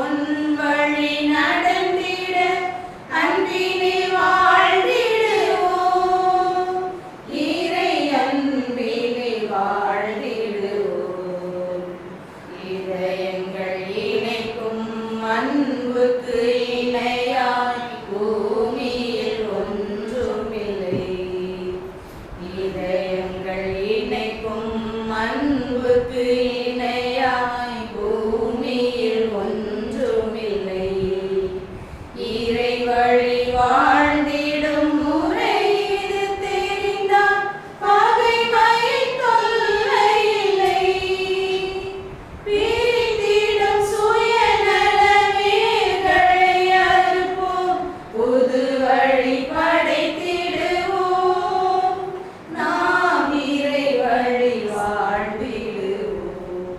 உன் வழி நடந்திட அன்பினை வாழ்ந்திடுவோம் இறை அன்பினை வாழ்ந்திடுவோம் இதயங்கள் இணைக்கும் அன்புக்கு இணையாய் பூமியில் ஒன்றுமில்லை இதயங்கள் இணைக்கும் அன்புக்கு இணையாய் பூமியில் ஒன்றுமில்லை இறை வழி வாழ்ந்திடும் முறை இது தெரிந்தால் பகைமை தொல்லை இல்லை பிரிந்திடும் சுயநலமேகளை அறுப்போம் புது வழி படைத்திடுவோம் நாம் இறை வழி வாழ்ந்திடுவோம்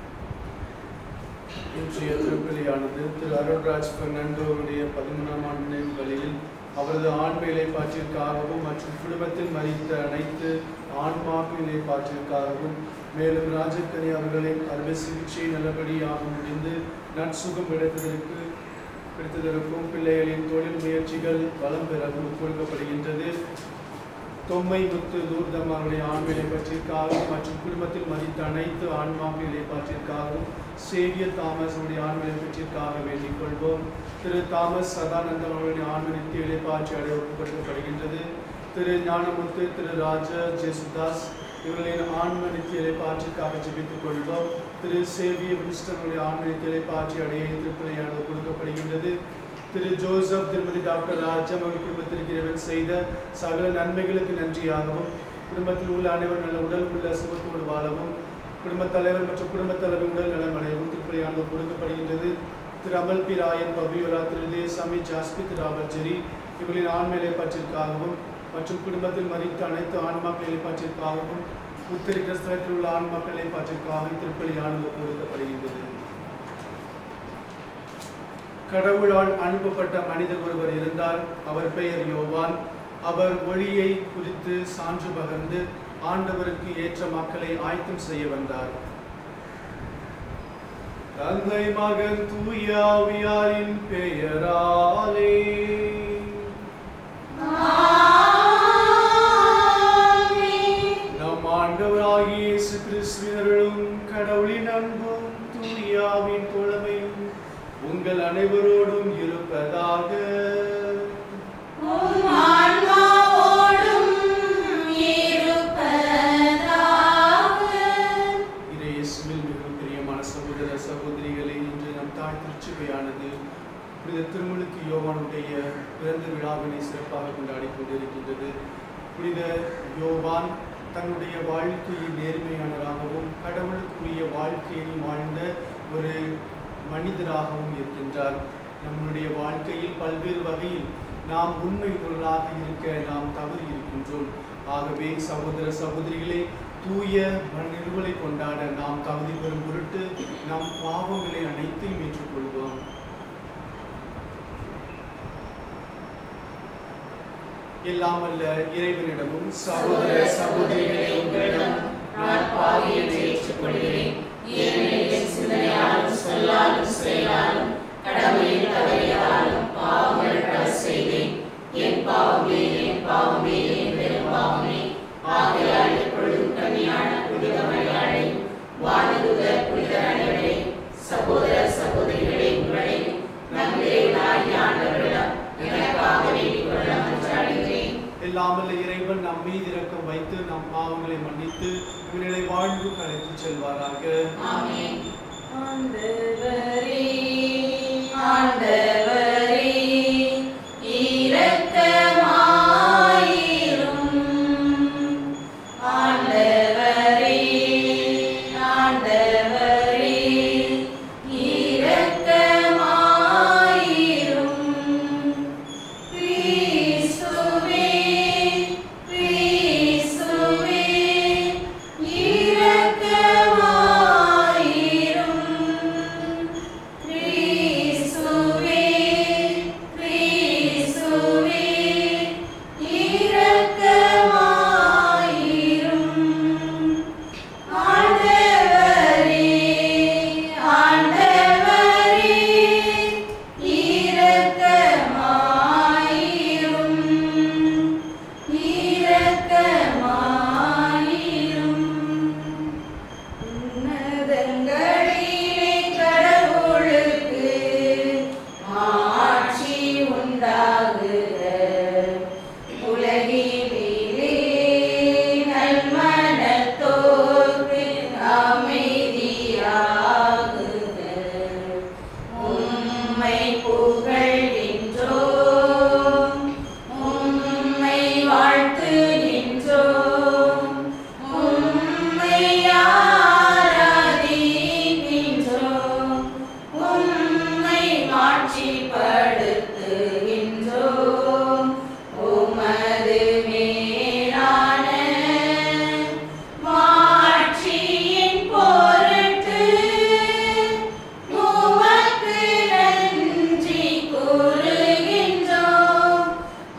இன்றைய திருப்பலியானது திரு அருள்ராஜ் பெர்னாண்டோவுடைய பதிமூணாம் ஆண்டு நினைவுகளில் அவரது ஆன்ம இலைப்பாற்றிற்காகவும் மற்றும் குடும்பத்தில் மறித்த அனைத்து ஆன்மாக்கு இலைப்பாற்றிற்காகவும் மேலும் ராஜக்கனி அவர்களின் அறுவை சிகிச்சை நல்லபடியாக முடிந்து நற்சுகம் கிடைத்ததற்கு கிடைத்ததற்கும் பிள்ளைகளின் தொழில் முயற்சிகள் வளம் பெறவும் கொடுக்கப்படுகின்றது தொம்மை முத்து தூர்தம் அவருடைய ஆண்மையை பற்றிற்காகவும் மற்றும் குடும்பத்தில் மதித்த அனைத்து ஆன்மாக்களை பற்றிற்காகவும் சேவியர் தாமஸ் அவருடைய ஆண்மையை பற்றிற்காக வேண்டிக் கொள்வோம் திரு தாமஸ் சதானந்தம் அவருடைய ஆண்மை நித்திய இலைப்பாற்றி அடைய ஒப்புக்கொடுக்கப்படுகின்றது திரு ஞானமுத்து திரு ராஜ ஜெசுதாஸ் இவர்களின் ஆன்ம நித்திய இலைப்பாற்றிற்காக ஜெபித்துக் கொள்வோம் திரு சேவிய வின்ஸ்டனுடைய ஆன்ம நித்திய இலைப்பாற்றி அடைய திருப்பலியானது கொடுக்கப்படுகின்றது திரு ஜோசப் திருமதி டாக்டர் ராஜம் அவர் குடும்பத்திற்கு இறைவன் செய்த சகல நன்மைகளுக்கு நன்றியாகவும் குடும்பத்தில் உள்ள அனைவர் நல்ல உடல் உள்ள சுகத்தோடு வாழவும் குடும்பத் தலைவர் மற்றும் குடும்பத் தலைவர் உடல் நலம் அடையவும் திருப்பலியானது கொடுக்கப்படுகின்றது திரு அமல் பி ராயன் பபியோரா திரு தேசாமி ஜாஸ்பி திரு ஆபர்ஜரி இவர்களின் ஆண்மையிலை பற்றிற்காகவும் மற்றும் குடும்பத்தில் மறித்த அனைத்து ஆன்மாக்களை பற்றிற்காகவும் உத்தரிக்கிற ஸ்தலத்தில் உள்ள ஆன்மாக்களை பற்றிற்காகவும் திருப்பலியானது கொடுக்கப்படுகின்றது கடவுளால் அனுப்பப்பட்ட மனிதர் ஒருவர் இருந்தார் அவர் பெயர் யோவான் அவர் ஒளியை குறித்து சான்று பகர்ந்து ஆண்டவருக்கு ஏற்ற மக்களை ஆயத்தம் செய்ய வந்தார் தந்தை மகன் தூய ஆவியாரின் பெயராலே நம் ஆண்டவராகிய இயேசு கிறிஸ்துவினரும் கடவுளின் அன்பும் தூயாவின் தோழமையும் உங்கள் அனைவரோடும் இருப்பதாக உம் ஆன்மாவோடும் இருப்பதாக. இதை இயேசுவில் மிகவும் பிரியமான சகோதர சகோதரிகளே இன்று நம் தாய் திருச்சுவையானது புனித திருமுழுக்கு யோவானுடைய பிறந்த விழாவினை சிறப்பாக கொண்டாடி கொண்டிருக்கின்றது புனித யோவான் தன்னுடைய வாழ்க்கையை நேர்மையானவராகவும் கடவுளுக்குரிய வாழ்க்கையை வாழ்ந்த ஒரு மனிதராகவும் இருக்கின்றார் நம்முடைய வாழ்க்கையில் பல்வேறு வகையில் நாம் உண்மை பொருளாக இருக்க நாம் தவறி இருக்கின்றோம் ஆகவே சகோதர சகோதரிகளே தூய மனிதர்களை கொண்டாட நாம் தகுதி பெறும் பொருட்டு நம் பாவங்களை அனைத்தையும் ஏற்றுக்கொள்வோம் எல்லாம் அல்ல இறைவனிடமும் சகோதர சகோதரிகளே உங்களிடம் நான் பாவி என்று ஏற்றுக்கொள்கிறேன் ஏனெனில் என் சிந்தனையாலும் சொல்லாலும் செயலாலும் கடமையில் தவறியதாலும் பாவங்கள் பல செய்தேன் என் பாவமே என் பாவமே என் பெரும் பாவமே ஆகையால் எப்பொழுதும் கன்னியான புனித மரியாதை வானதுத புனித அனைவரே சகோதர சகோதரிகளே உங்களையும் நம் இறைவனாகிய ஆண்டவரிடம் எனக்காக வேண்டிக் கொள்ள மன்றாடுகிறேன் எல்லாமல்ல இறைவன் நம் மீது இரக்கம் வைத்து நம் பாவங்களை மன்னித்து இவர்களை வாழ்வு அழைத்து செல்வாராக ஆமென். ஆண்டவரே ஆண்டவரே இரக்கமாயிரும் ஆண்டவரே ஆண்டவரே இரக்கமாயிரும் கிறிஸ்துவே கிறிஸ்துவே இரக்கமாயிரும் உம்மை புகழ்கின்றோம் உம்மை வாழ்த்துகின்றோம் உம்மை ஆராதிக்கின்றோம் உம்மை மாட்சிப்படுத்துகின்றோம் உமது மேலான மாட்சியின் பொருட்டு உமக்கு நன்றி கூறுகின்றோம்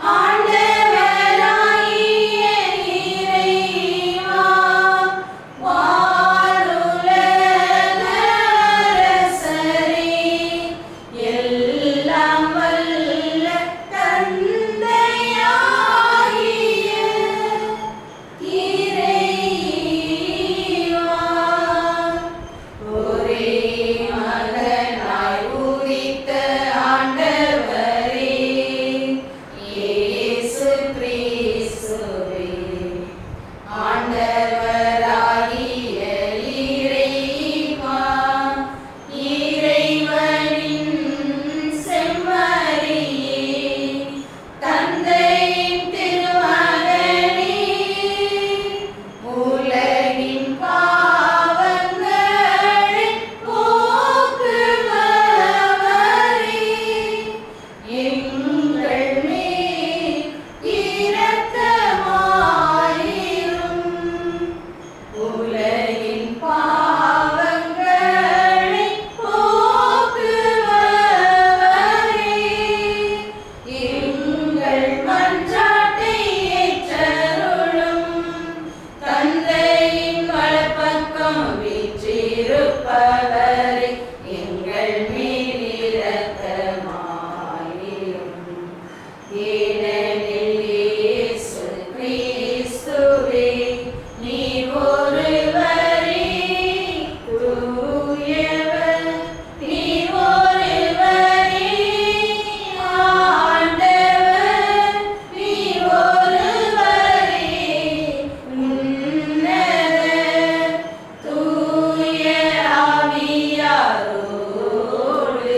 ஆண்டவராகிய இறைவா வானுலக அரசரே எல்லாம் வல்ல தந்தையாகிய இறைவா ஒரே மகனாய் உதித்த ஆண்டவரே இயேசு கிறிஸ்துவே ஆண்டவராகிய இறைவா இறைவனின் செம்மறியே தந்தையின் திருமகனே உலகின் பாவங்களை போக்குபவரே எங்கள் மேல் இரக்கமாயிரும் உலகின் பாவங்களை போக்குபவரே எங்கள் மன்றாட்டை ஏற்றருளும் தந்தையின் வலப்பக்கம் வீற்றிருப்பவரே எங்கள் மேல் இரக்கமாயிரும் ஏனெனில் இயேசு கிறிஸ்துவே நீர் ஒருவரே தூயவர் நீர் ஒருவரே ஆண்டவர் நீர் ஒருவரே உன்னதர் தூய ஆவியாரோடு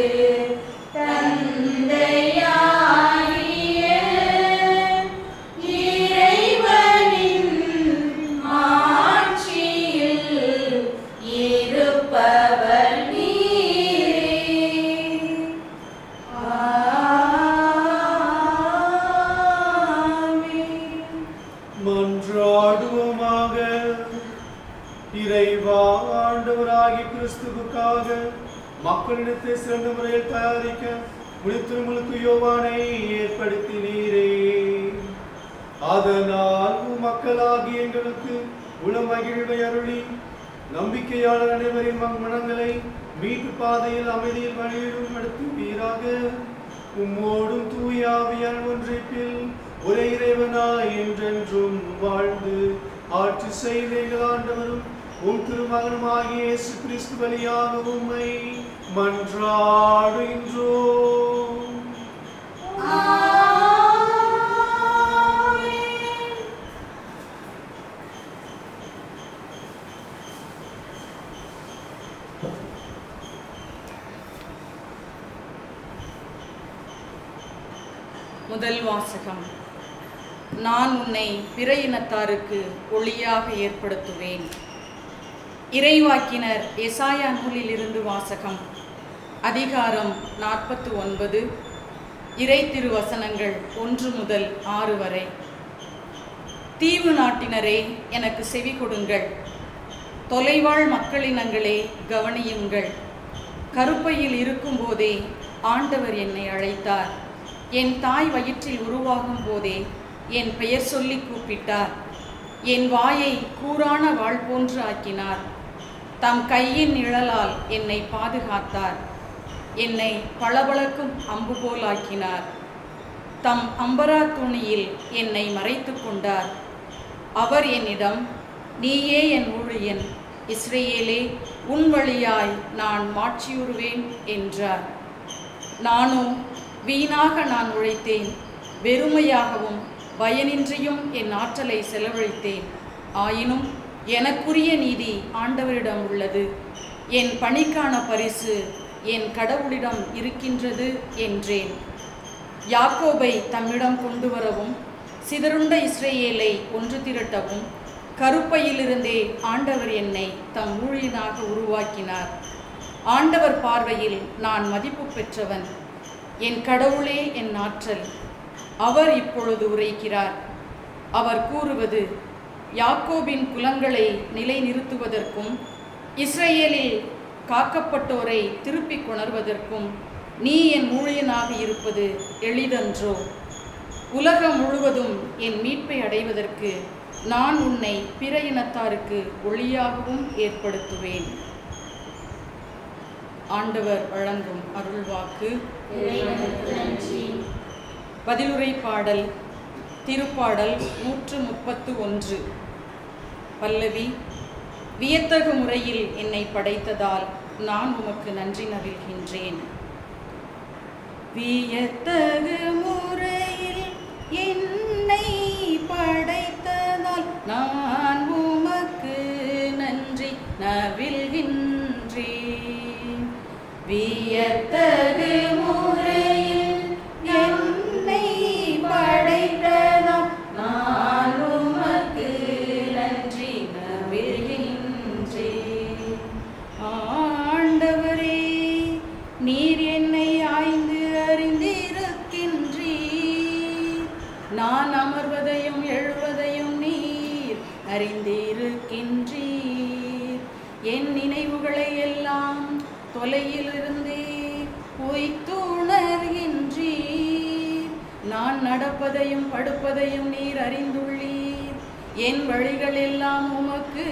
தந்தையாகிய இறைவனின் ஆட்சியில் இருப்பவர் நீரே ஆமென். மன்றாடுவோமாக இறைவா ஆண்டவராகி கிறிஸ்துவுக்காக மக்களிடத்தை சிறந்த முறையில் தயாரிக்க முடித்திருமுழுக்கு யோவானை ஏற்படுத்தினீரே அதனால் உம் மக்களாகி எங்களுக்கு உளமகிழ்வை அருளி நம்பிக்கையாளர் அனைவரின் ம- மனங்களை மீட்பு பாதையில் அமைதியில் வழியிடும் நடத்துவீராக உம்மோடும் தூயாவியான் ஒன்றிப்பில் ஒரே இறைவனாய் என்றென்றும் வாழ்ந்து ஆட்சி செய்த எங்கள் ஆண்டவரும் உம் திருமகனுமாகிய இயேசு கிறிஸ்து வழியாக உம்மை மன்றாடுகின்றோம் ஆமென். முதல் வாசகம் நான் உன்னை பிற இனத்தாருக்கு ஒளியாக ஏற்படுத்துவேன் இறைவாக்கினர் எசாயா நூலிலிருந்து வாசகம் அதிகாரம் நாற்பத்து ஒன்பது இறை திருவசனங்கள் ஒன்று முதல் ஆறு வரை தீவு நாட்டினரே எனக்கு செவி கொடுங்கள் தொலைவாழ் மக்களினங்களே கவனியுங்கள் கருப்பையில் இருக்கும்போதே ஆண்டவர் என்னை அழைத்தார் என் தாய் வயிற்றில் உருவாகும் போதே என் பெயர் சொல்லி கூப்பிட்டார் என் வாயை கூரான வாள் போன்று ஆக்கினார் தம் கையின் நிழலால் என்னை பாதுகாத்தார் என்னை பளபளக்கும் அம்பு போல் ஆக்கினார் தம் அம்பரா துணியில் என்னை மறைத்துக் கொண்டார் அவர் என்னிடம் நீயே என் ஊழியன் இஸ்ரேலே உன் வழியாய் நான் மாட்சியுறுவேன் என்றார் நானோ வீணாக நான் உழைத்தேன் வெறுமையாகவும் பயனின்றியும் என் ஆற்றலை செலவழித்தேன் ஆயினும் எனக்குரிய நீதி ஆண்டவரிடம் உள்ளது என் பணிக்கான பரிசு என் கடவுளிடம் இருக்கின்றது என்றேன் யாக்கோபை தம்மிடம் கொண்டு வரவும் சிதறுண்ட இஸ்ரேலை ஒன்று திரட்டவும் கருப்பையிலிருந்தே ஆண்டவர் என்னை தம் ஊழியனாக உருவாக்கினார் ஆண்டவர் பார்வையில் நான் மதிப்பு பெற்றவன் என் கடவுளே என் ஆற்றல் அவர் இப்பொழுது உரைக்கிறார் அவர் கூறுவது யாக்கோபின் குலங்களை நிலைநிறுத்துவதற்கும் இஸ்ரேலில் காக்கப்பட்டோரை திருப்பிக் கொணர்வதற்கும் நீ என் ஊழியனாக இருப்பது எளிதன்றோ உலகம் முழுவதும் என் மீட்பை அடைவதற்கு நான் உன்னை பிற இனத்தாருக்கு ஒளியாகவும் ஏற்படுத்துவேன் ஆண்டவர் வழங்கும் அருள்வாக்கு இறைவனுக்கு நன்றி பதிலுரை பாடல் திருப்பாடல் நூற்று முப்பத்து ஒன்று பல்லவி வியத்தகு முறையில் என்னை படைத்ததால் நான் உமக்கு நன்றி நவில்கின்றேன் வியத்தகு முறையில் என்னை படைத்ததால் நான் உமக்கு நன்றி நவில்கின்றேன் வியத்தகு முறையில் என்னை படைத்ததால் நான் உமக்கு நன்றி நவில்கின்றேன் ஆண்டவரே நீர் என்னை ஆய்ந்து அறிந்திருக்கின்றீர் நான் அமர்வதையும் எழுவதையும் நீர் அறிந்திருக்கின்றீர் என் நினைவுகளை எல்லாம் தொலையிலிருந்தே பொய்த்துணர்கின்றீர் நான் நடப்பதையும் படுப்பதையும் நீர் அறிந்துள்ளீர் என் வழிகள் எல்லாம் உமக்கு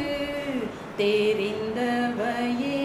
தெரிந்தவையே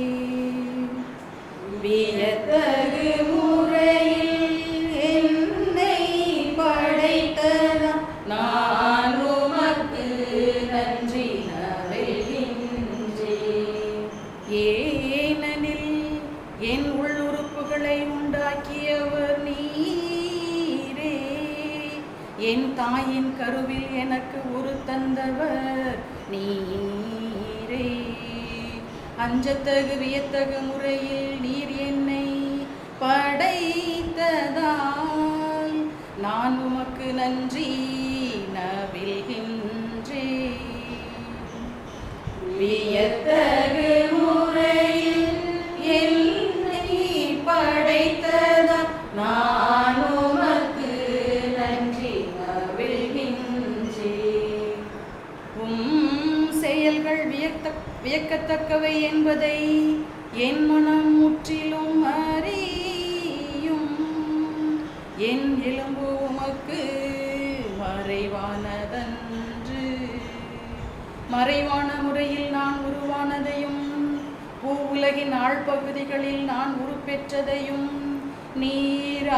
வியத்தகு முறையில் என்னை படைத்ததாம் நான் உமக்கு நன்றி நவில்கின்றேன் ஏனெனில் என் உள்ளுறுப்புகளை உண்டாக்கியவர் நீரே என் தாயின் கருவில் எனக்கு ஒரு தந்தவர் நீரே அஞ்சத்தகு வியத்தகு முறையில் நீர் என்னை படைத்ததால் நான் உமக்கு நன்றி நவில்கின்றேன் வியத்தகு முறையில் என்னை படைத்ததால் நான் உமக்கு நன்றி நவில்கின்றேன் உம் செயல்கள் வியக்க வியக்கத்தக்கவை என்பதை என் மனம் முற்றிலும் அறியும் என் எலும்பு உமக்கு மறைவானதன்று மறைவான முறையில் நான் உருவானதையும் பூவுலகின் ஆழ்பகுதிகளில் நான் உருப்பெற்றதையும் நீர்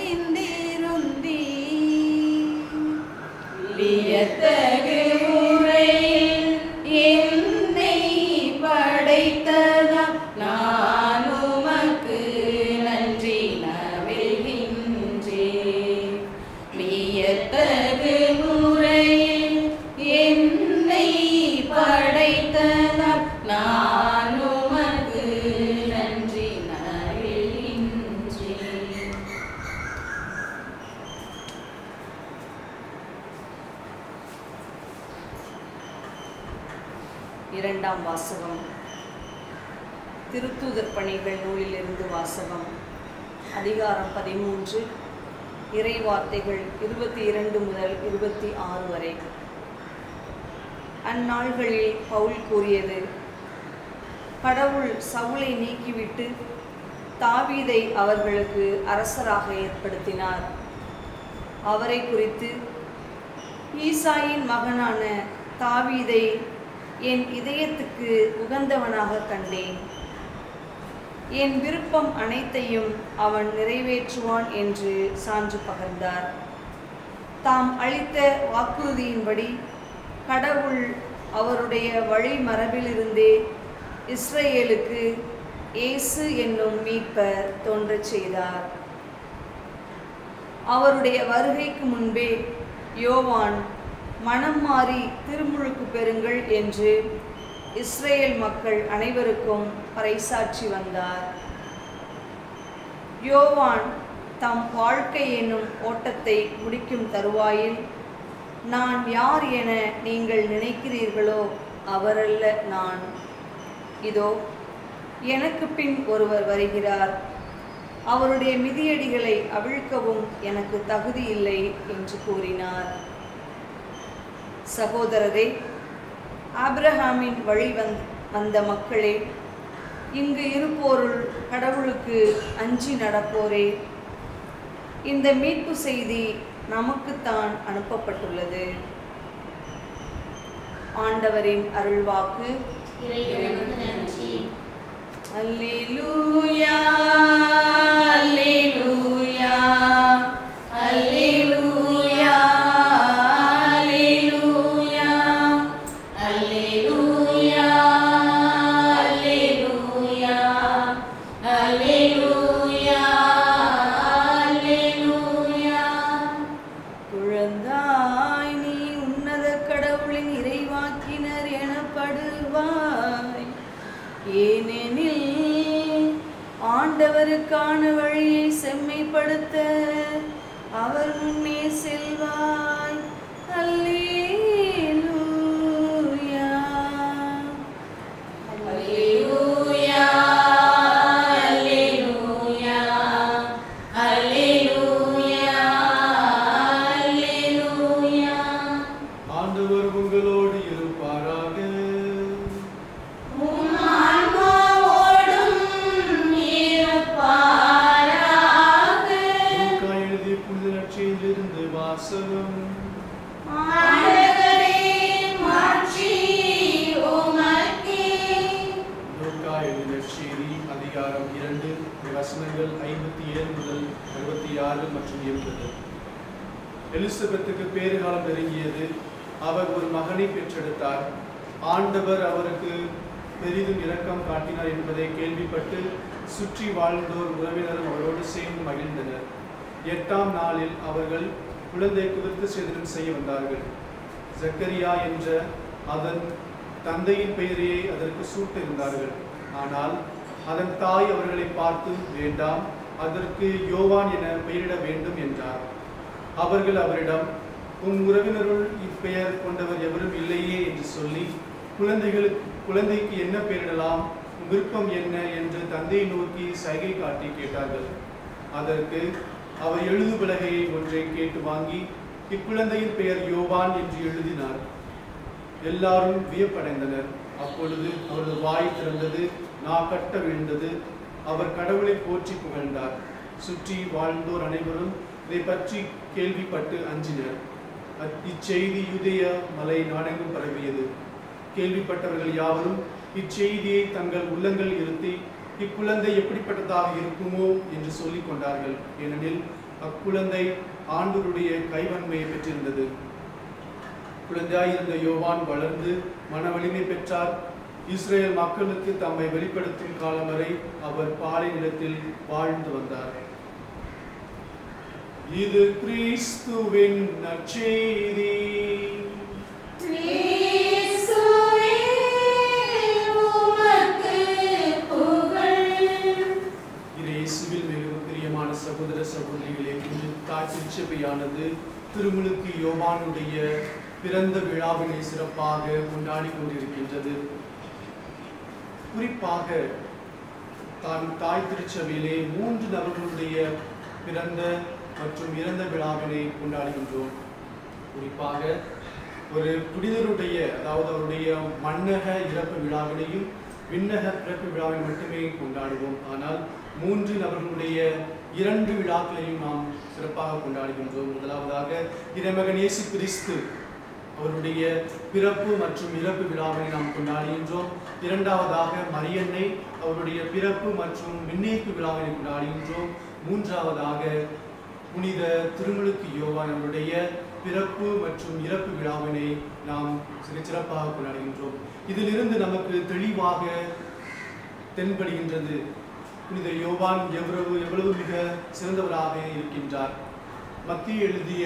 அறிந்திருந்தீர் வியத்தகு முறையில் என்னை படைத்ததா நான் உமக்கு நன்றி நவில்கின்றேன் வியத்தகு முறையில் என்னை படைத்ததா நான் உமக்கு நன்றி நவில்கின்றேன் இரண்டாம் வாசகம் திருத்தூதர் பணிகள் நூலிலிருந்து வாசகம் அதிகாரம் பதிமூன்று இறை வார்த்தைகள் இருபத்தி இரண்டு முதல் இருபத்தி ஆறு வரை அந்நாள்களில் பவுல் கூறியது கடவுள் சவுலை நீக்கிவிட்டு தாவீதை அவர்களுக்கு அரசராக ஏற்படுத்தினார் அவரை குறித்து ஈசாயின் மகனான தாவீதை என் இதயத்துக்கு உகந்தவனாக கண்டேன் என் விருப்பம் அனைத்தையும் அவன் நிறைவேற்றுவான் என்று சான்று பகர்ந்தார் தாம் அளித்த வாக்குறுதியின்படி கடவுள் அவருடைய வழிமரபிலிருந்தே இஸ்ரேலுக்கு இயேசு என்னும் மீட்பர் தோன்றச் செய்தார் அவருடைய வருகைக்கு முன்பே யோவான் மனம் மாறி திருமுழுக்கு பெறுங்கள் என்று இஸ்ரேல் மக்கள் அனைவருக்கும் பறைசாற்றி வந்தார் யோவான் தம் வாழ்க்கை என்னும் ஓட்டத்தை முடிக்கும் தருவாயில் நான் யார் என நீங்கள் நினைக்கிறீர்களோ அவரல்ல நான் இதோ எனக்கு பின் ஒருவர் வருகிறார் அவருடைய மிதியடிகளை அவிழ்க்கவும் எனக்கு தகுதி இல்லை என்று கூறினார் சகோதரரே ஆபிரஹாமின் வழி வந் வந்த மக்களே இங்கு இருப்போருள் கடவுளுக்கு அஞ்சி நடப்போரே இந்த மீட்பு செய்தி நமக்குத்தான் அனுப்பப்பட்டுள்ளது ஆண்டவரின் அருள்வாக்கு இறைவனுக்கு நன்றி அல்லேலூயா அல்லேலூயா அல்லேலூயா அல்லேலூயா அல்லேலூயா அல்லேலூயா அல்லேலூயா அல்லேலூயா குழந்தாய் நீ உன்னத கடவுளின் இறைவாக்கினர் எனப்படுவாய் ஏனெனில் ஆண்டவருக்கான வழியை செம்மைப்படுத்த அவர் முன்னே செல்வாய் அல்லேலூயா அல்லேலூயா அல்லேலூயா அல்லேலூயா அல்லேலூயா ஆண்டவர் உங்களோடு இருப்பாராக உம் ஆன்மாவோடும் இருப்பாராக லூக்கா எழுதிய புனித நற்செய்தியிலிருந்து வாசகம் ஆண்டவரே மாட்சி உமக்கே லூக்கா எழுதிய நற்செய்தி அதிகாரம் இரண்டு வசனங்கள் ஐம்பத்தி ஏழு முதல் அறுபத்தி ஆறு மற்றும் எண்பது எலிசபெத்துக்கு பேறுகாலம் நெருங்கியது அவர் ஒரு மகனை பெற்றெடுத்தார் ஆண்டவர் அவருக்கு பெரிதும் இரக்கம் காட்டினார் என்பதை கேள்விப்பட்டு சுற்றி வாழ்ந்தோர் உறவினரும் அவரோடு சேர்ந்து மகிழ்ந்தனர் எட்டாம் நாளில் அவர்கள் குழந்தைக்கு விருத்து சேதனம் செய்ய வந்தார்கள் ஜக்கரியா என்ற அதன் தந்தையின் பெயரையே அதற்கு சூட்டிருந்தார்கள் ஆனால் அதன் தாய் அவர்களை பார்த்து வேண்டாம் அதற்கு யோவான் என பெயரிட வேண்டும் என்றார் அவர்கள் அவரிடம் உன் உறவினருள் இப்பெயர் கொண்டவர் எவரும் இல்லையே என்று சொல்லி குழந்தைகளுக்கு குழந்தைக்கு என்ன பெயரிடலாம் உன் விருப்பம் என்ன என்று தந்தையை நோக்கி சைகை காட்டி கேட்டார்கள் அதற்கு அவர் எழுது பலகையை ஒன்றை கேட்டு வாங்கி இக்குழந்தையின் பெயர் யோவான் என்று எழுதினார் எல்லாரும் வியப்படைந்தனர் அப்பொழுது அவரது வாய் திறந்தது நா கட்ட விழுந்தது அவர் கடவுளை போற்றி புகழ்ந்தார் சுற்றி வாழ்ந்தோர் அனைவரும் இதை பற்றி கேள்விப்பட்டு அஞ்சினர் அத்- இச்செய்தி யூதேய மலை நாடெங்கும் பரவியது கேள்விப்பட்டவர்கள் யாவரும் இச்செய்தியை தங்கள் உள்ளங்கள் இருத்தி இக்குழந்தை எப்படிப்பட்டதாக இருக்குமோ என்று சொல்லிக் கொண்டார்கள் ஏனெனில் அக்குழந்தை ஆண்டவருடைய கைவன்மையை பெற்றிருந்தது குழந்தையாயிருந்த யோவான் வளர்ந்து மன வலிமை பெற்றார் இஸ்ரேல் மக்களுக்கு தம்மை வெளிப்படுத்தும் காலம் வரை அவர் பாலை நிலத்தில் வாழ்ந்து வந்தார் இது கிறிஸ்துவின் நற்செய்தி கிறிஸ்துவே உமக்கு புகழ் இது இயேசுவில் மிகவும் பிரியமான சகோதர சகோதரிகளே இன்று தாய் திருச்சபையானது திருமுழுக்கு யோவானுடைய பிறந்த விழாவினை சிறப்பாக கொண்டாடி கொண்டிருக்கின்றது குறிப்பாக தான் தாய் திருச்சபையிலே மூன்று நபர்களுடைய பிறந்த மற்றும் இறந்த விழாவினை கொண்டாடுகின்றோம் குறிப்பாக ஒரு புனிதருடைய அதாவது அவருடைய மன்னக இறப்பு விழாவினையும் விண்ணக பிறப்பு விழாவை மட்டுமே கொண்டாடுவோம் ஆனால் மூன்று நபர்களுடைய இரண்டு விழாக்களையும் நாம் சிறப்பாக கொண்டாடுகின்றோம் முதலாவதாக இறைமகன் இயேசு கிறிஸ்து அவருடைய பிறப்பு மற்றும் இறப்பு விழாவினை நாம் கொண்டாடுகின்றோம் இரண்டாவதாக மரியன்னை அவருடைய பிறப்பு மற்றும் விண்ணேற்பு விழாவினை கொண்டாடுகின்றோம் மூன்றாவதாக புனித திருமுழுக்கு யோவான் அவருடைய பிறப்பு மற்றும் இறப்பு விழாவினை நாம் சிறு சிறப்பாக கொண்டாடுகின்றோம் இதிலிருந்து நமக்கு தெளிவாக தென்படுகின்றது புனித யோவான் எவ்வளவு எவ்வளவு மிக சிறந்தவராக இருக்கின்றார் மத்திய எழுதிய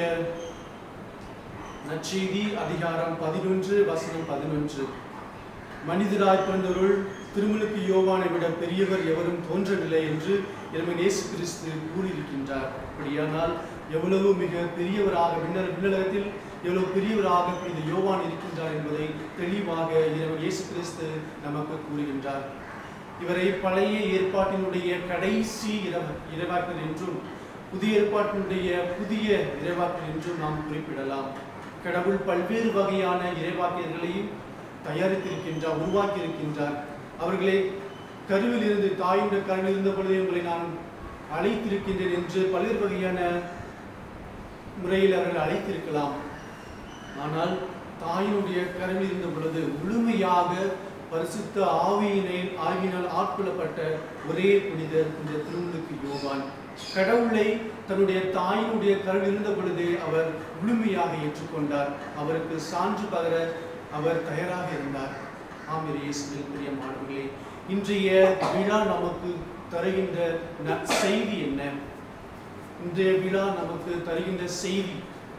நற்செய்தி அதிகாரம் பதினொன்று வசனம் பதினொன்று மனிதராய் பிறந்தருள் திருமுழுக்கு யோவானை விட பெரியவர் எவரும் தோன்றவில்லை என்று இறைவன் இயேசு கிறிஸ்து கூறியிருக்கின்றார் அப்படியானால் எவ்வளவு மிக பெரியவராக விண்ணர் விண்ணலகத்தில் எவ்வளவு பெரியவராக இந்த யோவான் இருக்கின்றார் என்பதை தெளிவாக இறைவன் இயேசு கிறிஸ்து நமக்கு கூறுகின்றார் இவரை பழைய ஏற்பாட்டினுடைய கடைசி இரவ இறைவாக்கர் என்றும் புதிய ஏற்பாட்டினுடைய புதிய இறைவாக்கர் என்றும் நாம் குறிப்பிடலாம் கடவுள் பல்வேறு வகையான இறைவாக்கியர்களையும் தயாரித்திருக்கின்றார் உருவாக்கி இருக்கின்றார் அவர்களை கருவில் இருந்து தாயுடைய கருவில் இருந்த பொழுது உங்களை நான் அழைத்திருக்கின்றேன் என்று பல்வேறு வகையான முறையில் அவர்கள் அழைத்திருக்கலாம் ஆனால் தாயினுடைய கருவில் இருந்த பொழுது முழுமையாக பரிசுத்த ஆவியினை ஆவியினால் ஆட்கொள்ளப்பட்ட ஒரே புனிதர் இந்த திருமுழுக்கு யோவான் கடவுளை தன்னுடைய தாயினுடைய கருவில் இருந்த பொழுதே அவர் முழுமையாக ஏற்றுக்கொண்டார் அவருக்கு சான்று பகர அவர் தயாராக இருந்தார் ஆமிர இயேசுவில் பிரியமானவர்களே இன்றைய விழா நமக்கு தருகின்ற செய்தி என்ன இன்றைய விழா நமக்கு தருகின்ற செய்தி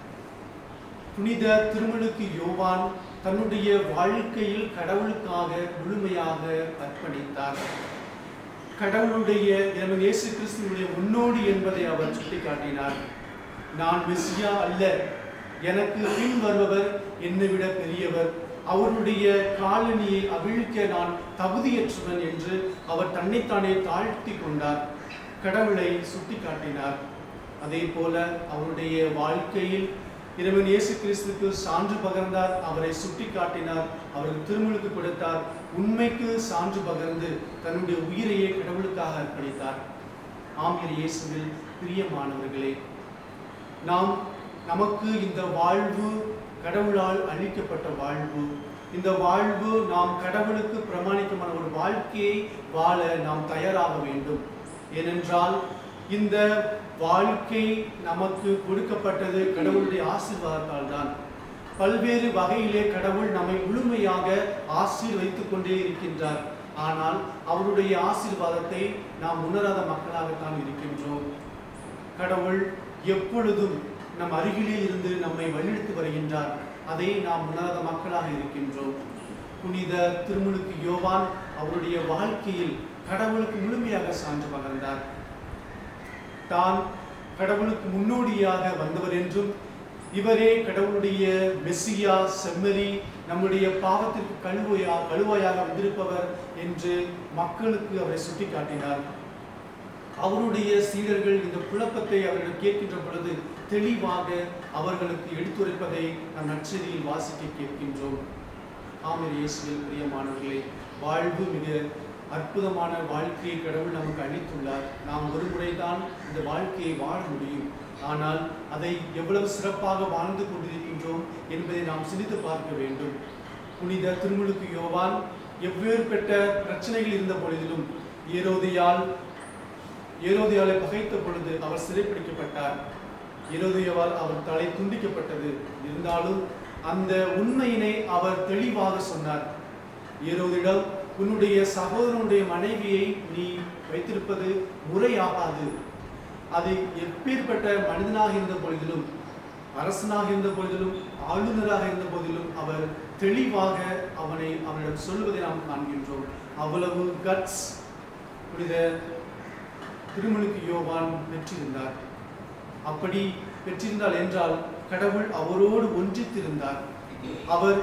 புனித திருமுழுக்கு யோவான் தன்னுடைய வாழ்க்கையில் கடவுளுக்காக முழுமையாக அர்ப்பணித்தார் கடவுளுடைய இறைவன் இயேசு கிறிஸ்துவனுடைய முன்னோடி என்பதை அவர் சுட்டிக்காட்டினார் நான் மெஸ்ஸியா அல்ல எனக்கு பின் வருபவர் என்னை விட பெரியவர் அவருடைய காலனியை அவிழ்க்க நான் தகுதியற்றவன் என்று அவர் தன்னைத்தானே தாழ்த்தி கொண்டார் கடவுளை சுட்டிக்காட்டினார் அதே போல அவருடைய வாழ்க்கையில் இறைவன் இயேசு கிறிஸ்துக்கு சான்று பகர்ந்தார் அவரை சுட்டிக்காட்டினார் அவருக்கு திருமுழுக்கு கொடுத்தார் உண்மைக்கு சான்று பகர்ந்து தன்னுடைய உயிரையே கடவுளுக்காக அர்ப்பணித்தார் ஆமியர் இயேசுவில் பிரியமானவர்களே நாம் நமக்கு இந்த வாழ்வு கடவுளால் அளிக்கப்பட்ட வாழ்வு இந்த வாழ்வு நாம் கடவுளுக்கு பிரமாணிக்கமான ஒரு வாழ்க்கையை வாழ நாம் தயாராக வேண்டும் ஏனென்றால் இந்த வாழ்க்கை நமக்கு கொடுக்கப்பட்டது கடவுளுடைய ஆசீர்வாதத்தால் தான் பல்வேறு வகையிலே கடவுள் நம்மை முழுமையாக ஆசீர்வைத்துக் கொண்டே இருக்கின்றார் ஆனால் அவருடைய ஆசீர்வாதத்தை நாம் உணராத மக்களாகத்தான் இருக்கின்றோம் கடவுள் எப்பொழுதும் நம் அருகிலே இருந்து நம்மை வழிநடத்தி வருகின்றார் அதை நாம் உணராத மக்களாக இருக்கின்றோம் புனித திருமுழுக்கு யோவான் அவருடைய வாழ்க்கையில் கடவுளுக்கு முழுமையாக சான்று பகர்ந்தார் தான் கடவுளுக்கு முன்னோடியாக வந்தவர் என்றும் இவரே கடவுளுடைய மெஸ்ஸியா செம்மறி நம்முடைய பாவத்திற்கு கழுவையா கழுவாயாக வந்திருப்பவர் என்று மக்களுக்கு அவரை சுட்டிக்காட்டினார் அவருடைய சீடர்கள் இந்த குழப்பத்தை அவர்கள் கேட்கின்ற பொழுது தெளிவாக அவர்களுக்கு எடுத்துரைப்பதை நம் நற்செய்தியில் வாசிக்க கேட்கின்றோம் ஆமர் இயேசுவில் பிரியமானவர்களே வாழ்வு மிக அற்புதமான வாழ்க்கையை கடவுள் நமக்கு அளித்துள்ளார் நாம் ஒரு முறைதான் இந்த வாழ்க்கையை வாழ முடியும் ஆனால் அதை எவ்வளவு சிறப்பாக வாழ்ந்து கொண்டிருக்கின்றோம் என்பதை நாம் சிந்தித்து பார்க்க வேண்டும் புனித திருமுழுக்கு யோவான் எவ்வேறுபட்ட பிரச்சனைகள் இருந்த பொழுதிலும் ஏரோதியால் ஏரோதியாலை பகைத்த பொழுது அவர் சிறைப்பிடிக்கப்பட்டார் ஏரோதியாவால் அவர் தலை துண்டிக்கப்பட்டது இருந்தாலும் அந்த உண்மையினை அவர் தெளிவாக சொன்னார் ஏரோதிடம் உன்னுடைய சகோதரனுடைய மனைவியை நீ வைத்திருப்பது முறையாகாது அது எப்பேற்பட்ட மனிதனாக இருந்த பொழுதிலும் அரசனாக இருந்த பொழுதிலும் ஆளுநராக இருந்த போதிலும் அவர் தெளிவாக அவனை அவனிடம் சொல்வதை நாம் காண்கின்றோம் அவ்வளவு கட்ஸ் புனித திருமலுக்கு யோவான் பெற்றிருந்தார் அப்படி பெற்றிருந்தால் என்றால் கடவுள் அவரோடு ஒன்றித்திருந்தார் அவர்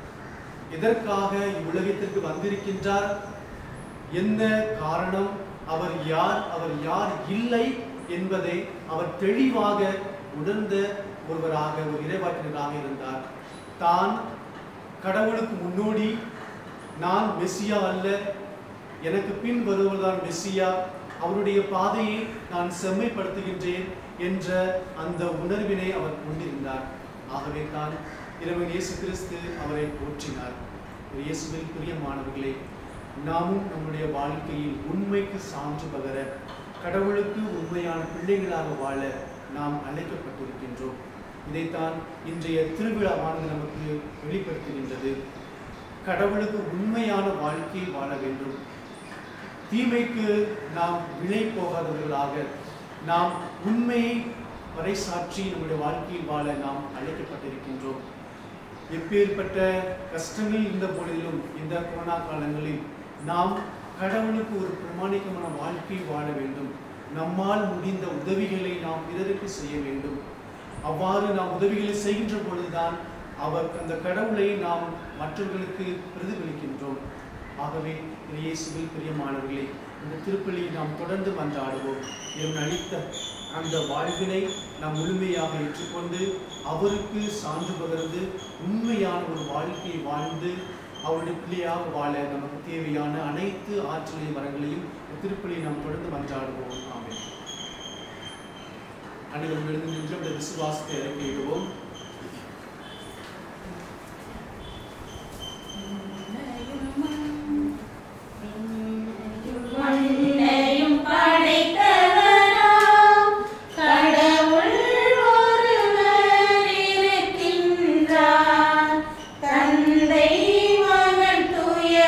எதற்காக இவ்வுலகத்திற்கு வந்திருக்கின்றார் என்ன காரணம் அவர் யார் அவர் யார் இல்லை என்பதை அவர் தெளிவாக உணர்ந்த ஒருவராக ஒரு இறைவாக்கினராக இருந்தார் தான் கடவுளுக்கு முன்னோடி நான் மெஸ்ஸியா அல்ல எனக்கு பின் வருவதுதான் மெஸ்ஸியா அவருடைய பாதையை நான் செம்மைப்படுத்துகின்றேன் என்ற அந்த உணர்வினை அவர் கொண்டிருந்தார் ஆகவே தான் இறைவன் இயேசு கிறிஸ்து அவரை போற்றினார் இயேசுவில் பிரியமானவர்களே நாமும் நம்முடைய வாழ்க்கையில் உண்மைக்கு சான்று பகர கடவுளுக்கு உண்மையான பிள்ளைகளாக வாழ நாம் அழைக்கப்பட்டிருக்கின்றோம் இதைத்தான் இன்றைய திருவிழாவானது நமக்கு வெளிப்படுத்துகின்றது கடவுளுக்கு உண்மையான வாழ்க்கை வாழ வேண்டும் தீமைக்கு நாம் விலை போகாதவர்களாக நாம் உண்மையை பறைசாற்றி நம்முடைய வாழ்க்கையில் வாழ நாம் அழைக்கப்பட்டிருக்கின்றோம் எப்பேற்பட்ட கஷ்டங்கள் இருந்த பொழுதிலும் இந்த கொரோனா காலங்களில் நாம் கடவுளுக்கு ஒரு பிரமாணிக்கமான வாழ்க்கை வாழ வேண்டும் நம்மால் முடிந்த உதவிகளை நாம் பிறருக்கு செய்ய வேண்டும் அவ்வாறு நாம் உதவிகளை செய்கின்ற பொழுதுதான் அவர் அந்த கடவுளை நாம் மற்றவர்களுக்கு பிரதிபலிக்கின்றோம் ஆகவே இயேசுவில் பிரியமானவர்களே இந்த திருப்பலியை நாம் தொடர்ந்து மன்றாடுவோம் இவன் அளித்த அந்த வாழ்வினை நாம் முழுமையாக ஏற்றுக்கொண்டு அவருக்கு சான்று பகர்ந்து உண்மையான ஒரு வாழ்க்கையை வாழ்ந்து அவருடைய பிள்ளையாக வாழ நமக்கு தேவையான அனைத்து ஆற்றலையும் வரங்களையும் இந்த திருப்பலியை நாம் தொடர்ந்து மன்றாடுவோம் ஆமென் அனைவரும் எழுந்து நின்று நம்முடைய விசுவாசத்தை அறிக்கையிடுவோம் மண்ணையும் படைத்தவராம் கடவுள் ஒருவர் இருக்கின்றார் தந்தை மகன் தூய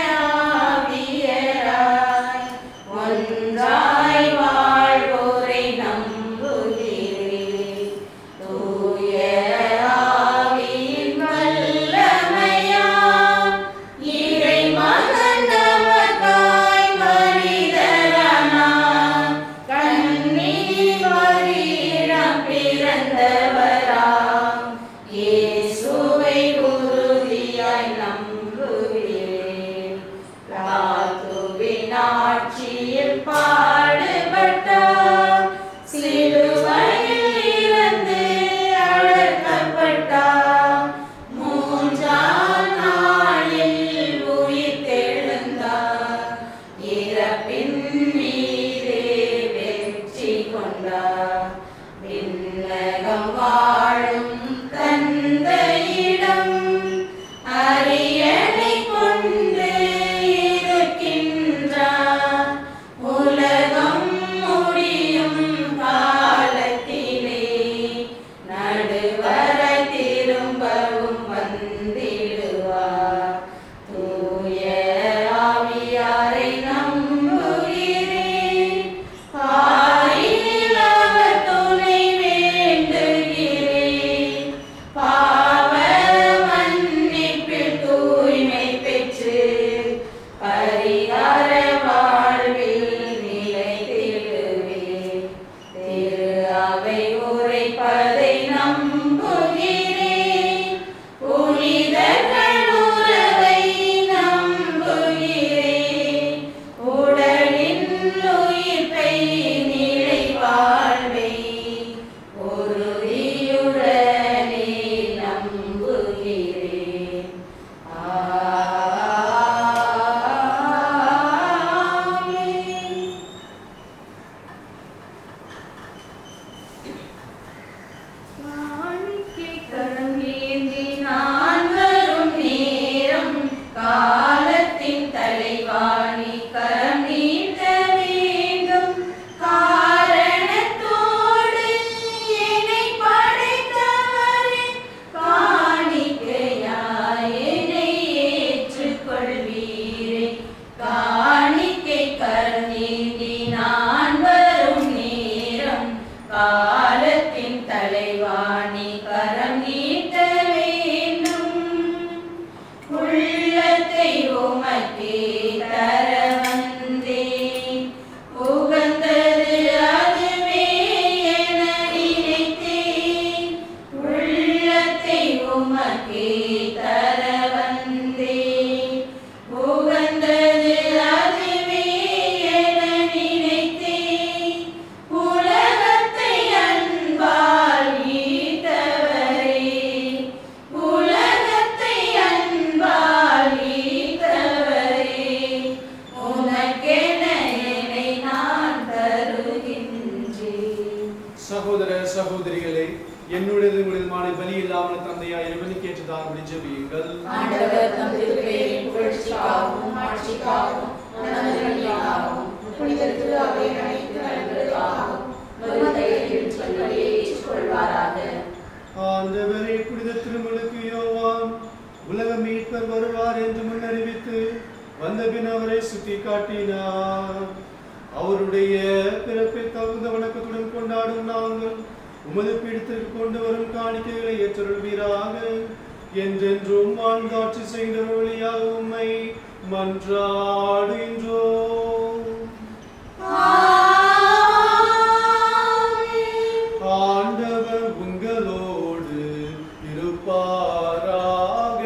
ஆவியராய் ஒன்றாய் வாழ்வோரை நம்புகிறேன் தூய ஆவியின் வல்லமையாம் இறை மகன் நமக்காய் மனிதரானார் கண்ணி மரியிடம் பிறந்தவராம் இயேசுவை உறுதியாய் நம்புகிறேன் ராத்துவின் ஆட்சியில் பாடுபட்டார் சிலுவையில் இருந்து அடக்கப்பட்டார் மூன்றாம் நாளில் உயிர்த்தெழுந்தார் இறப்பின் மீதே வெற்றி கொண்டார் விண்ணகம் வாழும் தந்தையிடம் அரியணை கொண்டு இருக்கின்றார் உலகம் முடியும் காலத்திலே நடுவரை திரும்பவும் வந்திடுவார் தூய ஆவியாரை நம்புகிறேன் பாரில் அவர் துணை வேண்டுகிறேன் பாவ மன்னிப்பில் தூய்மை பெற்று பரிகார வாழ்வில் நிலைத்திடுவேன் திரு அவை உரைப்பதை நம்புகிறேன் புனிதர்கள் உறவை நம்புகிறேன் உடலின் உயிர்ப்பை நிலை வாழ்வை உறுதியுடனே நம்புகிறேன் ஆமென். காணிக்கை கரமேந்தி நான் வரும் நேரம் காலத்தின் தலைவாணி கரம் நீட்ட வேண்டும் காரணத்தோடு என்னை படைத்தவரே காணிக்கையாய் என்னை ஏற்றுக்கொள்வீரே காணிக்கை கருநீந்தி நான் வரும் நேரம் காலத்தின் தலைவாணி கரம் நீட்ட வேண்டும் உள்ளத்தை உமக்கே தர வந்தேன் உகந்தது அதுவே என நினைத்தேன் உள்ளத்தை உமக்கே தர வந்தேன் உகந்தது அதுவே என நினைத்தேன் உலகத்தை அன்பால் ஈர்த்தவரே உலகத்தை அன்பால் ஈர்த்தவரே உமக்கென என்னை நான் தருகின்றேன் சகோதர சகோதரிகளே என்னுடையது உங்களுமான பலி இல்லாமல் தந்தையா இறைவனுக்கு ஏற்றதாக ஜெபியுங்கள் ஆண்டவர் தம் திருப்பெயரின் புகழ்ச்சிக்காகவும் ஆட்சிக்காகவும் நன்மைகளுக்காகவும் புனித திரு அவை அனைத்து நலன்களுக்காகவும் வருகையில் சொல்வதை ஏற்றுக்கொள்வாராக ஆண்டவரே புனித திருமலுக்கு யோவான் உலக மீட்பர் வருவார் என்று முன்னறிவித்து வந்த பின் அவரை சுட்டி காட்டினார் அவருடைய பிறப்பை தகுந்த வணக்கத்துடன் கொண்டாடும் நாங்கள் உமது பீடத்திற்கு கொண்டு வரும் காணிக்கைகளை ஏற்றருள்வீராக என்றென்றும் வாழ்ந்தாட்சி செய்த வழியாக உம்மை மன்றாடுகின்றோம் ஆண்டவர் உங்களோடு இருப்பாராக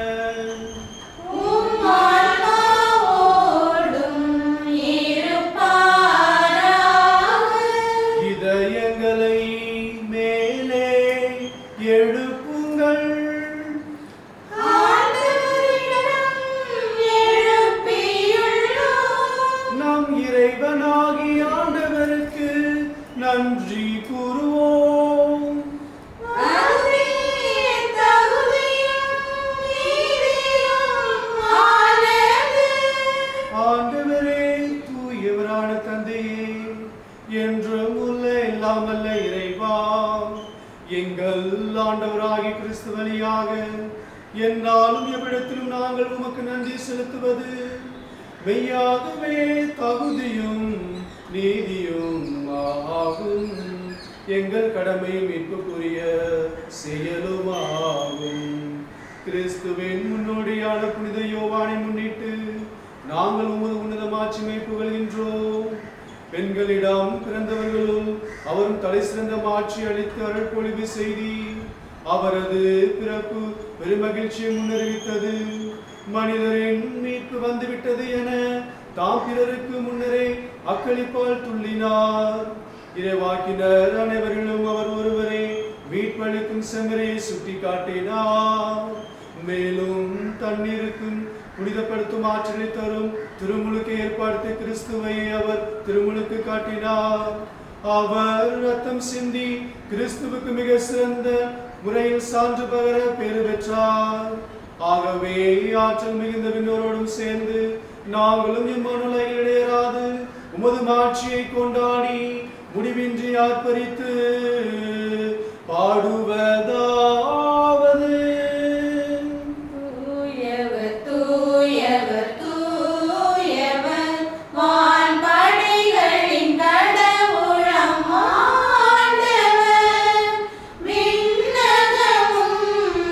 இதயங்களை மேலே எழுப்புங்கள் நம் இறைவனாகி ஆண்டவருக்கு நன்றி கூறுவோம் ஆண்டவரே தூயவரான தந்தையே என்றும் உள்ள இல்லாமல்ல இறைவா எங்கள் ஆண்டவராகி கிறிஸ்து வழியாக என்னாலும் எவ்விடத்திலும் நாங்கள் உமக்கு நன்றி செலுத்துவது மெய்யாகவே தகுதியும் நீதியும் ஆகும் எங்கள் கடமை மீட்புக்குரிய செயலுமாகும் கிறிஸ்துவின் முன்னோடியான புனித யோவானை முன்னிட்டு நாங்கள் உமது உன்னத மாட்சிமை புகழ்கின்றோம் பெண்களிடம் பிறந்தவர்களும் அவரும் தலை சிறந்த மாட்சி அளித்து அருள்பொழிவு செய்தி அவரது பிறப்பு பெருமகிழ்ச்சியை முன்னறிவித்தது மனிதரின் மீட்பு வந்துவிட்டது என தாம் பிறருக்கு முன்னரே அக்களிப்பால் துள்ளினார் இறைவாக்கினர் அனைவரிலும் அவர் ஒருவரே மீட்பளிக்கும் செங்கரையை சுட்டி காட்டினார் மேலும் தண்ணீருக்கும் புனிதப்படுத்தும் ஆற்றலை தரும் திருமுழுக்கு ஏற்படுத்தி கிறிஸ்துவை அவர் திருமுழுக்கு காட்டினார் அவர் ரத்தம் சிந்தி கிறிஸ்துவுக்கு மிக சிறந்த முறையில் சான்று பகர பெரு பெற்றார் ஆகவே ஆற்றல் மிகுந்த விண்ணோரோடும் சேர்ந்து நாங்களும் இம்மனுலகில் இடையராது உமது மாட்சியை கொண்டாடி முடிவின்றி ஆர்ப்பரித்து பாடுவதாவது தூயவர் தூயவர் தூயவர் வான்படைகளின் கடவுளம் ஆண்டவர் விண்ணகமும்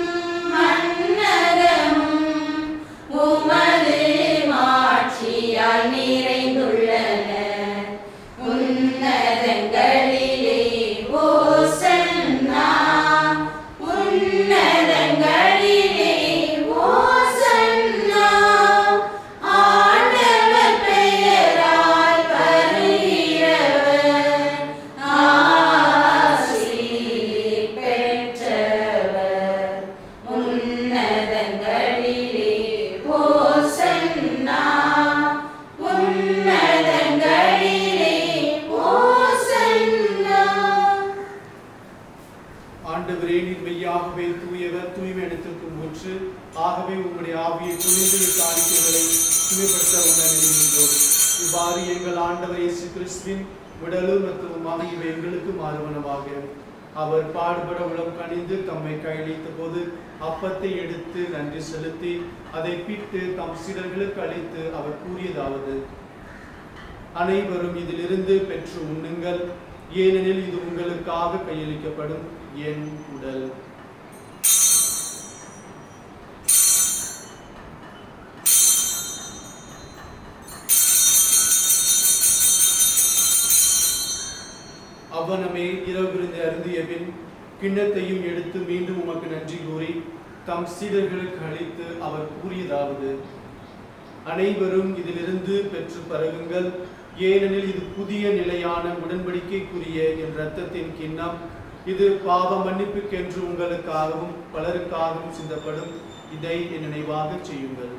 மண்ணகமும் உமது மாட்சியால் நிறைந்துள்ளன உன்னதங்களிலே ஓசன்னா உன்னதங்களிலே ஓசன்னா ஆண்டவர் பெயரால் வருகிறவர் ஆசி பெற்றவர் உன்னதங்களிலே ஓசன்னா உன்னதங்களிலே ஓசன்னா ஆண்டவரே நீர் மெய்யாகவே தூயவர் தூய்மை இடத்திற்கும் ஊற்று ஆகவே உம்முடைய ஆவியை துணிந்து காணிக்கைகளை தூய்மைப்படுத்த உணர்கின்றோம் இவ்வாறு எங்கள் ஆண்டவர் இயேசு கிறிஸ்துவின் உடலும் ரத்தமுமாக இவை எங்களுக்கு மாறுவனவாக அவர் பாடுபட உளம் கனிந்து தம்மை கையளித்த போது அப்பத்தை எடுத்து நன்றி செலுத்தி அதை பிட்டு தம் சீடர்களுக்கு அளித்து அவர் கூறியதாவது அனைவரும் இதிலிருந்து பெற்று உண்ணுங்கள் ஏனெனில் இது உங்களுக்காக கையளிக்கப்படும் என் உடல் அவ்வனமே இரவு விருந்து அருந்திய பின் கிண்ணத்தையும் எடுத்து மீண்டும் உமக்கு நன்றி கூறி தம் சீடர்களுக்கு அளித்து அவர் கூறியதாவது அனைவரும் இதிலிருந்து பெற்று பருகுங்கள் ஏனெனில் இது புதிய நிலையான உடன்படிக்கைக்குரிய என் இரத்தத்தின் கிண்ணம் இது பாவ மன்னிப்புக்கென்று உங்களுக்காகவும் பலருக்காகவும் சிந்தப்படும் இதை என் நினைவாக செய்யுங்கள்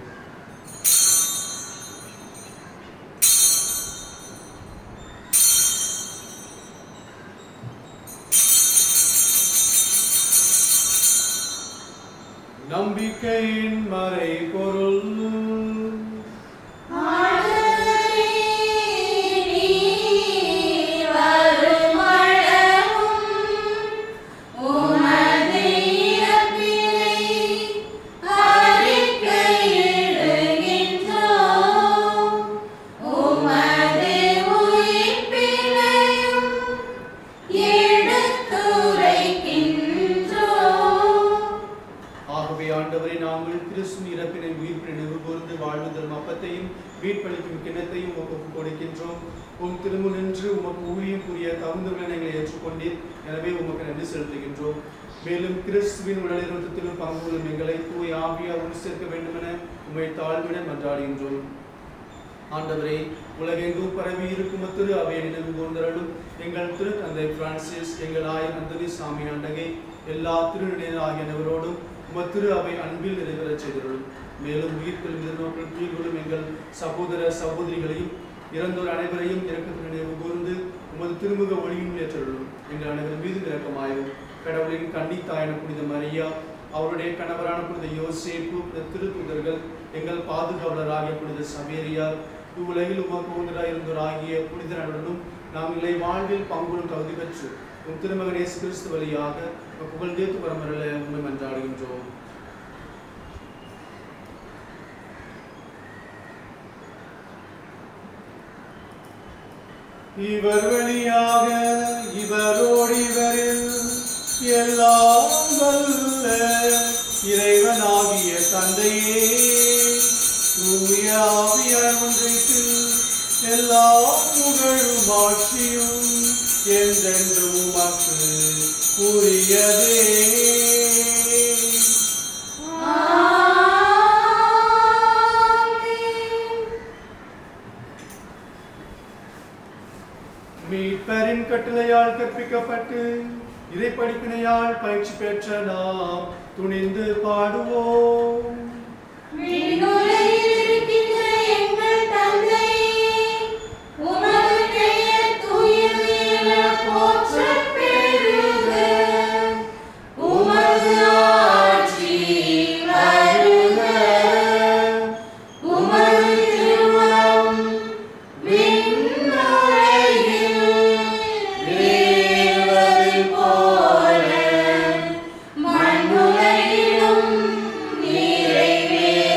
நம்பிக்கையின் மறை பொருள் எடுத்துரைக்கின்றோம் ஆகவே ஆண்டவரை நாங்கள் கிறிஸ்துவின் இறப்பினை உயிர்ப்பினை நிறுவ கூர்ந்து வாழ்வு அப்பத்தையும் மீட்பளிக்கும் கிண்ணத்தையும் உமக்கு ஒப்புக் கொடுக்கின்றோம் உம் திரும்ப நின்று உமக்கு ஊழியம் புரிய தகுந்தவர்களை எங்களை ஏற்றுக்கொண்டீர் எனவே உமக்கு நன்றி செலுத்துகின்றோம் மேலும் கிறிஸ்துவின் உடலிருத்தத்திலும் பங்கு கொள்ளும் எங்களை தூய் ஆவியா ஒன்று சேர்க்க வேண்டுமென உம்மை தாழ்விட மன்றாடுகின்றோம் ஆண்டவரே உலகெங்கும் பரவி இருக்கும் திரு அவையை நினைவு கூர்ந்தரலும் எங்கள் திரு தந்தை பிரான்சிஸ் எங்கள் ஆயர் அந்தனி சாமி ஆண்டகை எல்லா திருநிலையர் ஆகியனவரோடும் உம திரு அவை அன்பில் நிறைவேறச் செய்தருளும் மேலும் உயிர்ப்பில் எதிர்நோக்கில் கீழ்கொள்ளும் எங்கள் சகோதர சகோதரிகளையும் இறந்தோர் அனைவரையும் இறக்கத்தில் நினைவு கூர்ந்து உமது திருமுக ஒளியும் ஏற்றருளும் எங்கள் அனைவரும் மீது இறக்கமாயும் கடவுளின் கன்னித்தாயன புனித மரியா அவருடைய கணவரான புனித யோசேப்பு புனித திருத்தூதர்கள் எங்கள் பாதுகாவலராகிய புனித சவேரியார் இவ்வுலகில் உமக்கு உந்தராய் இருந்தோராகிய புனிதர்களுடனும் நாம் இல்லை வாழ்வில் பங்குடன் தகுதி பெற்று உம் திருமகன் இயேசு கிறிஸ்து வழியாக உம் புகழ் தேத்து பரமரல உண்மை மன்றாடுகின்றோம் இவர் வழியாக இவரோடு இவரில் எல்லாம் வல்ல இறைவனாகிய தந்தையே தூய ஆவியார் ஒன்றைத்தில் எல்லா புகழும் ஆட்சியும் என்றென்றும் உமக்கு உரியதே மீட்பரின் கட்டளையால் கற்பிக்கப்பட்டு இறைப்படிப்பினையால் பயிற்சி பெற்ற நாம் துணிந்து பாடுவோம் விண்ணுலகில் இருக்கின்ற எங்கள் தந்தையே, உமது பெயர் தூயது என போற்றப் பெறுக. உமது ஆட்சி வருக. உமது திருமணம் விண்ணுலகில் நிறைவேறுவது போல மண்ணுலகிலும் நிறைவேறுக.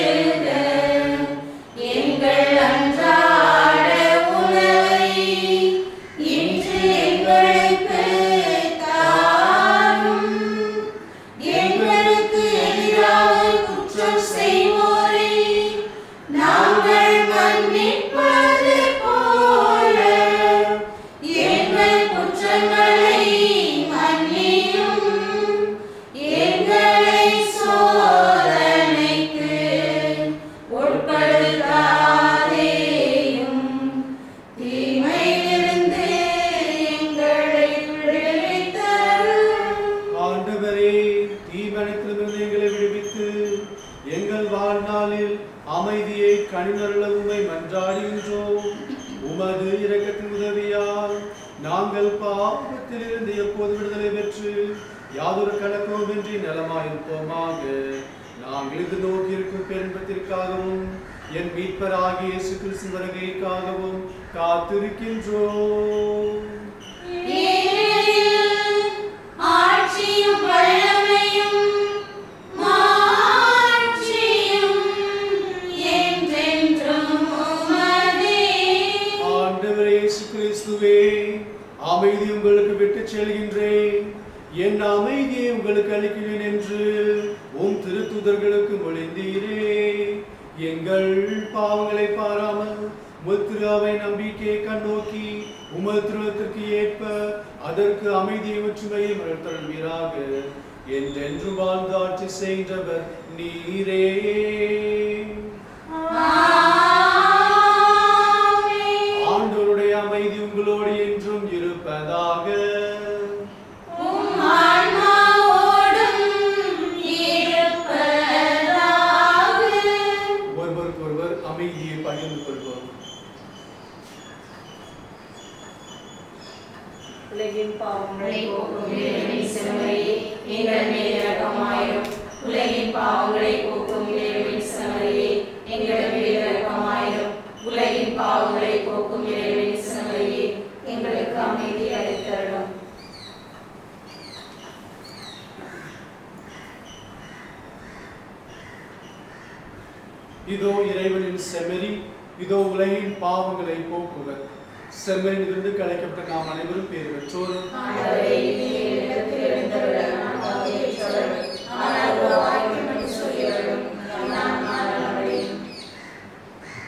எங்கள் அன்றாட உணவை இன்று எங்களுக்குத் தாரும். எங்களுக்கு எதிராக குற்றம் செய்வோரை நாங்கள் மன்னிப்பது போல எங்கள் குற்றங்களை மன்னியும் எங்களை சோதனைக்கு உட்படுத்தாதேயும் தீமையிலிருந்து எங்களை விடுவித்தருளும் ஆண்டவரே தீவனத்திலிருந்து எங்களை விடுவித்து எங்கள் வாழ்நாளில் அமைதியை கணினருள உமை மன்றாடுகின்றோம் உமது இரக்கத்தின் உதவியால் நாங்கள் பாவத்திலிருந்து எப்போது விடுதலை பெற்று யாதொரு கலக்கமின்றி நலமாயிருப்போமாக நாங்கள் இது நோக்கி இருக்கும் பெரும்பத்திற்காகவும் என் மீட்பராகிய இயேசு கிறிஸ்து வருகைக்காகவும் காத்திருக்கின்றோம் ஏனெனில் ஆட்சியும் வல்லமையும் மாட்சியும் என்றென்றும் உமதே. ஆண்டவரே இயேசு கிறிஸ்துவே அமைதி உங்களுக்கு விட்டுச் செல்கின்றேன் என் அமைதியை உங்களுக்கு அளிக்கிறேன் என்று உம் திருத்துதர்களுக்கு மொழிந்தீரே எங்கள் பாவங்களை பாராமல் முத்திராவை நம்பிக்கையை கண்ணோக்கி உமது திருவத்திற்கு ஏற்ப அதற்கு அமைதியை ஒற்றுமையை மறுத்தருள்வீராக என்றென்று வாழ்ந்து ஆட்சி செய்தவர் நீரே ஆமென். ஆண்டவருடைய அமைதி உங்களோடு என்றும் இருப்பதாக உம் ஆன்மாவோடும் இருப்பதாக. ஒருவருக்கொருவர் அமைதியை பகிர்ந்து கொள்வோம் உலகின் பாவங்களை உங்களை போக்கும் போக்கும் இறைவனின் செம்மறியே, எங்கள் மேல் இரக்கமாயிரும். உலகின் பாவங்களை போக்கும் இறைவனின் செம்மறியே, எங்கள் மேல் இரக்கமாயிரும். உலகின் பாவங்களை போக்கும் இறைவனின் செம்மறியே, எங்களுக்கு அமைதி அளித்தருளும் இதோ இறைவனின் செம்மறி இதோ உலகின் பாவங்களை போக்குவர் செம்மறியிலிருந்து கலைக்கப்பட்ட நாம் அனைவரும் பேர் பெற்றோரும் ஆண்டவரே, நீர் என்னிடத்தில் எழுந்தருள நான் தகுதியற்றவள். ஆனால் ஒரு வார்த்தை மட்டும் சொல்லியருளும், நான் நலமடையும்.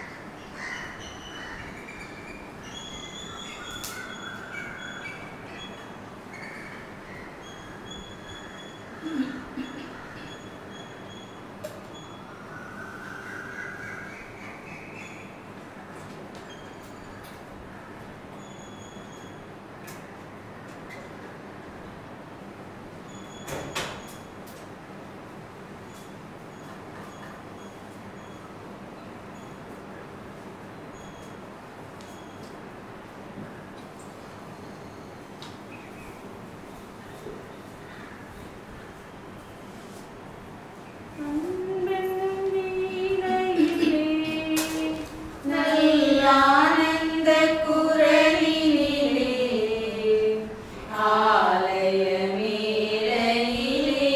ஆலய மேடையிலே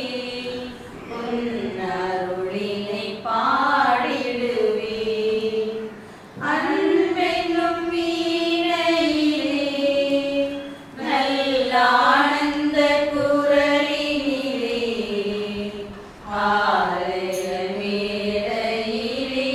உன்னருளினை பாடிடுவேன் அன்பென்னும் வீணையிலே நல்லானந்த குரலினிலே ஆலய மேடையிலே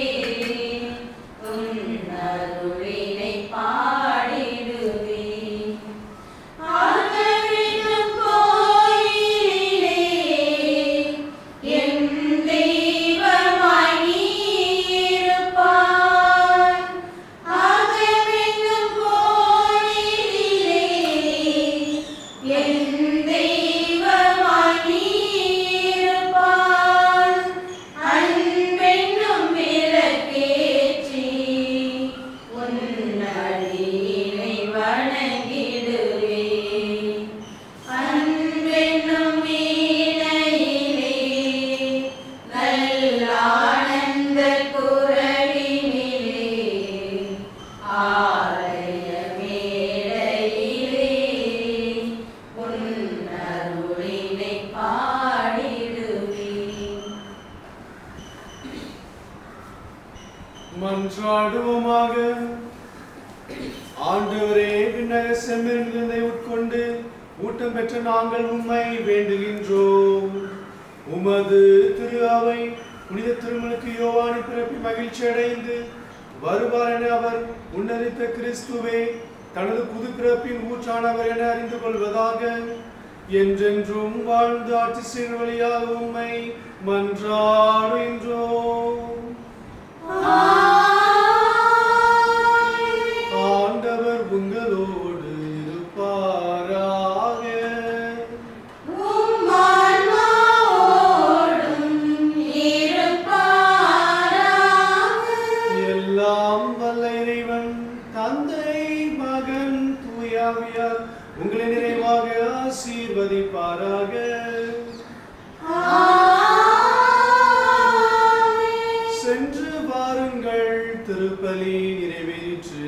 உன்னருளினை பாடிடுவேன் ஆகவேண்டும் கோயிலிலே என் தெய்வமாய் நீ இருப்பாய். ஆகவேண்டும் கோயிலிலே என் தெய்வமாய் நீ இருப்பாய். அன்பென்னும் விளக்கேற்றி உன் அடியினை வணங்கிடுவேன் அன்பென்னும் வீணையிலே நல்லானந்த குரலினிலே ஆலய மேடையிலே உன் அருளினை பாடிடுவேன் மன்றாடுவோமாக ஆண்டவரே விண்ணக செம்மிருந்ததை உட்கொண்டு ஊட்டம் பெற்ற நாங்கள் உம்மை வேண்டுகின்றோம் உமது திரு அவை புனித திருமலுக்கு யோவானி பிறப்பி மகிழ்ச்சி அடைந்து வருவார் என அவர் உன்னரித்த கிறிஸ்துவே தனது புது பிறப்பின் ஊற்றானவர் என அறிந்து கொள்வதாக என்றென்றும் வாழ்ந்து ஆட்சி செய்கிற வழியாக உம்மை மன்றாடுகின்றோம் ஆண்டவர் உங்களோடு இருப்பாராக எல்லாம் வல்ல இறைவன் தந்தை மகன் தூயாவியார் உங்களை நிறைவாக ஆசீர்வதிப்பாராக சென்று வாருங்கள் திருப்பலி நிறைவேற்று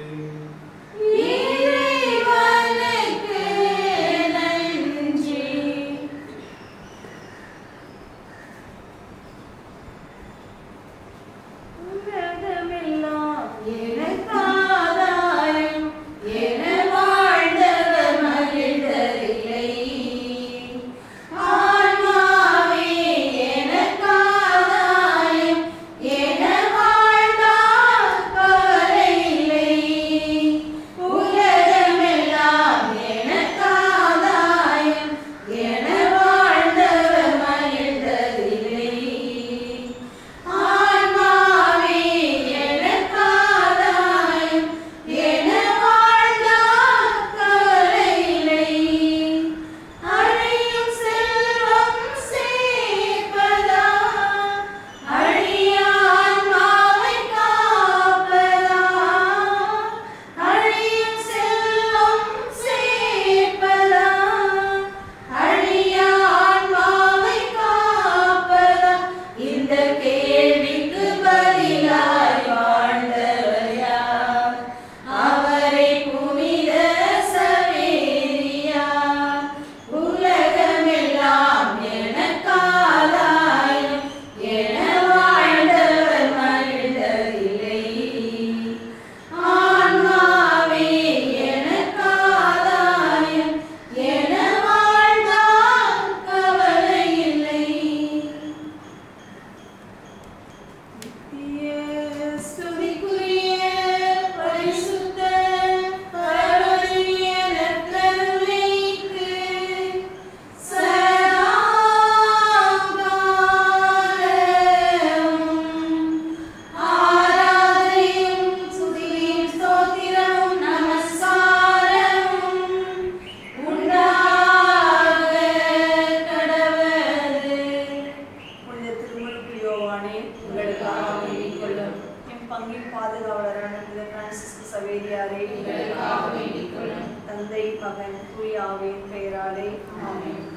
ஆன்மாவே எனக்காதாயம் என வாழ்ந்தால் கவலையில்லை. அழியும் செல்வம் சேர்ப்பதா, அழியா ஆன்மாவை காப்பதா. அழியும் செல்வம் சேர்ப்பதா, அழியா ஆன்மாவை காப்பதா. இந்த கேள்விக்கு பதிலாய் வாழ்ந்தவர் யார்? அவரை புனித சவேரியார். உலகமெல்லாம் எனக்காதாயம் என வாழ்ந்தவர் மகிழ்ந்ததில்லை. ஆன்மாவே எனக்காதாயம் என வாழ்ந்தால் கவலையில்லை ஸ்துதிக்குரிய பரிசுத்த பரமனிய நற்கருணைக்கு சதாகாலமும் ஆராதனையும் துதியும் ஸ்தோத்திரமும் நமஸ்காரமும் உண்டாக கடவது புனித திருமுழுக்கு யோவானே உங்களுக்காக வேண்டிக் கொள்ளும் என் பங்கின் பாதுகாவலரான புனித பிரான்சிஸ் சவேரியாரே உங்களுக்காக வேண்டிக் கொள்ளும் தந்தை மகன் தூயாவின் பெயராலே ஆமென்